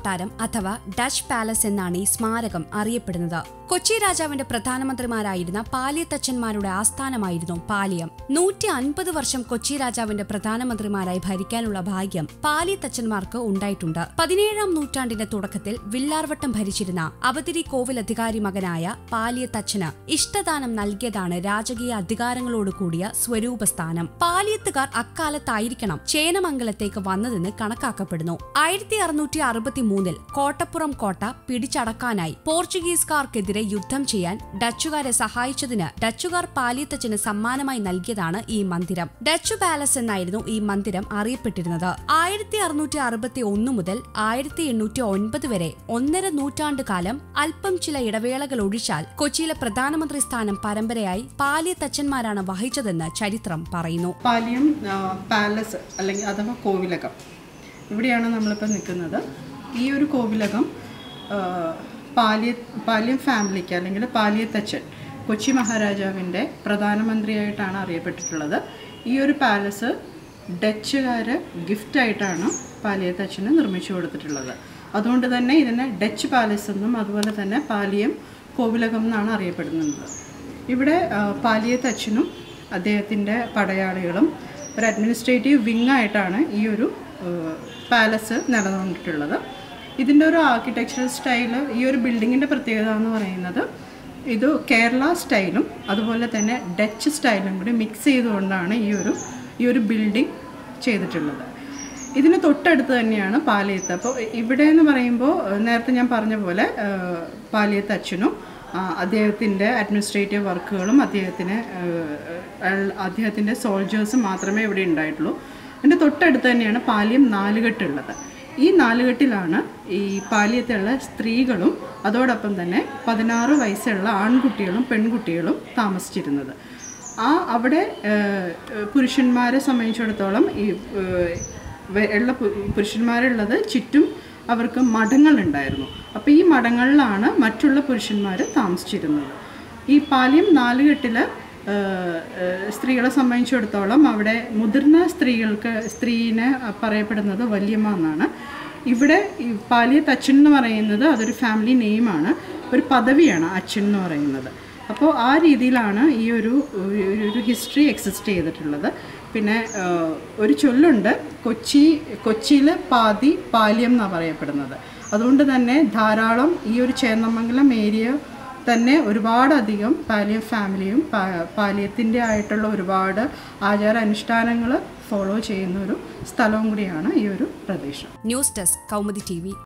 കൊട്ടാരം അഥവാ Dutch palace എന്നാണ് ഈ സ്മാരകം അറിയപ്പെടുന്നത് കൊച്ചി രാജാവിന്റെ പ്രധാനമന്ത്രിമാരായിരുന്ന പാലിയത്തച്ഛന്മാരുടെ ആസ്ഥാനമായിരുന്നു പാലിയം നൂറ്റി അൻപത് വർഷം കൊച്ചി രാജാവിന്റെ പ്രധാനമന്ത്രിമാരായി ഭരിക്കാനുള്ള ഭാഗ്യം പാലിയത്തച്ഛന്മാർക്ക് ഉണ്ടായിട്ടുണ്ട് പതിനേഴാം നൂറ്റാണ്ടിന്റെ തുടക്കത്തിൽ വില്ലാർവട്ടം ഭരിച്ചിരുന്ന അവതിരി കോവിലധികാരി മകനായ പാലിയത്തച്ഛന് ഇഷ്ടദാനം നൽകിയതാണ് രാജകീയ അധികാരങ്ങളോട് കൂടിയ സ്വരൂപസ്ഥാനം പാലിയത്തുകാർ അക്കാലത്തായിരിക്കണം ചേനമംഗലത്തേക്ക് വന്നതെന്ന് കണക്കാക്കപ്പെടുന്നു ആയിരത്തി അറുന്നൂറ്റി അറുപത്തി മൂന്നിൽ കോട്ടപ്പുറം കോട്ട പിടിച്ചടക്കാനായി പോർച്ചുഗീസുകാർക്കെതിരെ യുദ്ധം ചെയ്യാൻ ഡച്ചുകാരെ സഹായിച്ചതിന് ഡച്ചുകാർ പാലിയത്തച്ഛന് സമ്മാനമായി നൽകിയതാണ് ഈ മന്ദിരം ഡച്ചു പാലസ് എന്നായിരുന്നു ഈ മന്ദിരം അറിയപ്പെട്ടിരുന്നത് ആയിരത്തി അറുന്നൂറ്റി അറുപത്തി ഒന്ന് മുതൽ ആയിരത്തി എണ്ണൂറ്റി ഒൻപത് വരെ ഒന്നര നൂറ്റാണ്ട് കാലം അല്പം ചില ഇടവേളകൾ ഒഴിച്ചാൽ കൊച്ചിയിലെ പ്രധാനമന്ത്രി സ്ഥാനം പരമ്പരയായി പാലിയത്തച്ഛന്മാരാണ് വഹിച്ചതെന്ന് ചരിത്രം പറയുന്നു പാലിയം ആ, പാലസ് അല്ലെങ്കിൽ അഥവാ കോവിലകം ഇവിടെയാണ് നമ്മളിപ്പോൾ നിൽക്കുന്നത് ഈ ഒരു കോവിലകം ആ, പാലിയ പാലിയം ഫാമിലിക്ക് അല്ലെങ്കിൽ പാലിയത്തച്ഛൻ കൊച്ചി മഹാരാജാവിൻ്റെ പ്രധാനമന്ത്രിയായിട്ടാണ് അറിയപ്പെട്ടിട്ടുള്ളത് ഈ ഒരു പാലസ് ഡച്ചുകാർ ഗിഫ്റ്റായിട്ടാണ് പാലിയത്തച്ഛന് നിർമ്മിച്ചു കൊടുത്തിട്ടുള്ളത് അതുകൊണ്ട് തന്നെ ഇതിനെ ഡച്ച് പാലസ് എന്നും അതുപോലെ തന്നെ പാലിയം കോവിലകം എന്നാണ് അറിയപ്പെടുന്നത് ഇവിടെ ആ, പാലിയത്തച്ഛനും അദ്ദേഹത്തിൻ്റെ പടയാളികളും ഒരു അഡ്മിനിസ്ട്രേറ്റീവ് വിങ് ആയിട്ടാണ് ഈ ഒരു പാലസ് നിലനിന്നിട്ടുള്ളത് ഇതിൻ്റെ ഒരു ആർക്കിടെക്ചറൽ സ്റ്റൈല് ഈ ഒരു ബിൽഡിങ്ങിൻ്റെ പ്രത്യേകത എന്ന് പറയുന്നത് ഇത് കേരള സ്റ്റൈലും അതുപോലെ തന്നെ ഡച്ച് സ്റ്റൈലും കൂടി മിക്സ് ചെയ്തുകൊണ്ടാണ് ഈ ഒരു ഈ ഒരു ബിൽഡിംഗ് ചെയ്തിട്ടുള്ളത് ഇതിന് തൊട്ടടുത്ത് തന്നെയാണ് പാലിയത്ത് അപ്പോൾ ഇവിടെ എന്ന് പറയുമ്പോൾ ഏഹ്, നേരത്തെ ഞാൻ പറഞ്ഞ പോലെ ഏഹ്, പാലിയത്ത് അച്ഛനും ആ, അദ്ദേഹത്തിൻ്റെ അഡ്മിനിസ്ട്രേറ്റീവ് വർക്കുകളും അദ്ദേഹത്തിന് ഏഹ്, അയാൾ- അദ്ദേഹത്തിൻ്റെ സോൾജേഴ്സും മാത്രമേ ഇവിടെ ഉണ്ടായിട്ടുള്ളൂ അതിൻ്റെ തൊട്ടടുത്ത് തന്നെയാണ് പാലിയം നാലുകെട്ടുള്ളത് ഈ നാലുകെട്ടിലാണ് ഈ പാലിയത്തുള്ള സ്ത്രീകളും അതോടൊപ്പം തന്നെ പതിനാറ് വയസ്സുള്ള ആൺകുട്ടികളും പെൺകുട്ടികളും താമസിച്ചിരുന്നത് ആ അവിടെ ഏഹ്, പുരുഷന്മാരെ സംബന്ധിച്ചിടത്തോളം ഈ ഏഹ്, വെ- ഉള്ള പു- പുരുഷന്മാരുള്ളത് ചുറ്റും അവർക്ക് മഠങ്ങളുണ്ടായിരുന്നു അപ്പോൾ ഈ മഠങ്ങളിലാണ് മറ്റുള്ള പുരുഷന്മാർ താമസിച്ചിരുന്നത് ഈ പാലിയം നാലുകെട്ടിൽ സ്ത്രീകളെ സംബന്ധിച്ചിടത്തോളം അവിടെ മുതിർന്ന സ്ത്രീകൾക്ക് സ്ത്രീനെ പറയപ്പെടുന്നത് വല്യമ്മ എന്നാണ് ഇവിടെ ഈ പാലിയത്ത് അച്ഛൻ എന്ന് പറയുന്നത് അതൊരു ഫാമിലി നെയിമാണ് ഒരു പദവിയാണ് അച്ഛൻ എന്ന് പറയുന്നത് അപ്പോൾ ആ രീതിയിലാണ് ഈ ഒരു ഒരു- ഒരു ഹിസ്റ്ററി എക്സിസ്റ്റ് ചെയ്തിട്ടുള്ളത് പിന്നെ ആ, ഒരു ചൊല്ലുണ്ട് കൊച്ചി കൊച്ചിയിൽ പാതി പാല്യം എന്നാണ് പറയപ്പെടുന്നത് അതുകൊണ്ട് തന്നെ ധാരാളം ഈ ഒരു ചേന്നമംഗലം ഏരിയ തന്നെ ഒരുപാടധികം പാലിയം ഫാമിലിയും പാ- പാലിയത്തിൻ്റെ ആയിട്ടുള്ള ഒരുപാട് ആചാര അനുഷ്ഠാനങ്ങൾ ഫോളോ ചെയ്യുന്ന ഒരു സ്ഥലവും കൂടിയാണ് ഈ ഒരു പ്രദേശം ന്യൂസ് ഡെസ്ക് കൗമുദി ടി